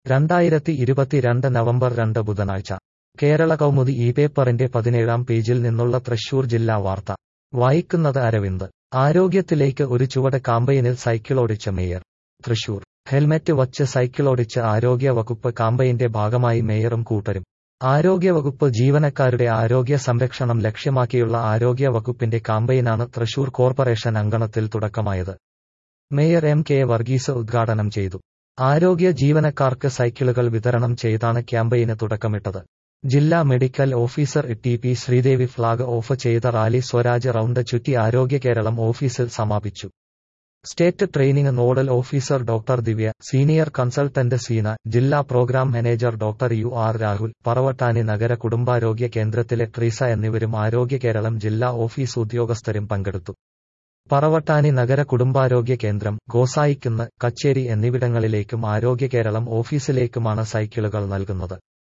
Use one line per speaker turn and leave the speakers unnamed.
രണ്ടായിരത്തി ഇരുപത്തിരണ്ട് നവംബർ രണ്ട് ബുധനാഴ്ച കേരള കൗമുദി ഈ പേപ്പറിന്റെ പതിനേഴാം പേജിൽ നിന്നുള്ള തൃശൂർ ജില്ലാ വാർത്ത വായിക്കുന്നത് അരവിന്ദ് ആരോഗ്യത്തിലേക്ക് ഒരു ചുവട് കാമ്പയിനിൽ സൈക്കിളോടിച്ച മേയർ തൃശൂർ ഹെൽമറ്റ് വച്ച് സൈക്കിളോടിച്ച് ആരോഗ്യ വകുപ്പ് കാമ്പയിന്റെ ഭാഗമായി മേയറും കൂട്ടരും ആരോഗ്യവകുപ്പ് ജീവനക്കാരുടെ ആരോഗ്യ സംരക്ഷണം ലക്ഷ്യമാക്കിയുള്ള ആരോഗ്യ വകുപ്പിന്റെ കാമ്പയിനാണ് തൃശൂർ കോർപ്പറേഷൻ അങ്കണത്തിൽ തുടക്കമായത് മേയർ എം കെ വർഗീസ് ഉദ്ഘാടനം ചെയ്തു ആരോഗ്യ ജീവനക്കാർക്ക് സൈക്കിളുകൾ വിതരണം ചെയ്താണ് ക്യാമ്പയിന് തുടക്കമിട്ടത് ജില്ലാ medical officer T P Sreedevi flag off ചെയ്ത റാലി സ്വരാജ് റൌണ്ട് ചുറ്റി ആരോഗ്യ കേരളം ഓഫീസിൽ സമാപിച്ചു state training nodal officer doctor Divya senior consultant Seena ജില്ലാ programme manager doctor U R Rahul Paravattani നഗര കുടുംബാരോഗ്യ കേന്ദ്രത്തിലെ ട്രീസ എന്നിവരും ആരോഗ്യ കേരളം ജില്ലാ ഓഫീസ് ഉദ്യോഗസ്ഥരും പങ്കെടുത്തു പറവട്ടാനി നഗര കുടുംബാരോഗ്യ കേന്ദ്രം ഗോസായിക്കുന്ന് കച്ചേരി എന്നിവിടങ്ങളിലേക്കും ആരോഗ്യ കേരളം ഓഫീസിലേക്കുമാണ് സൈക്കിളുകൾ നൽകുന്നത്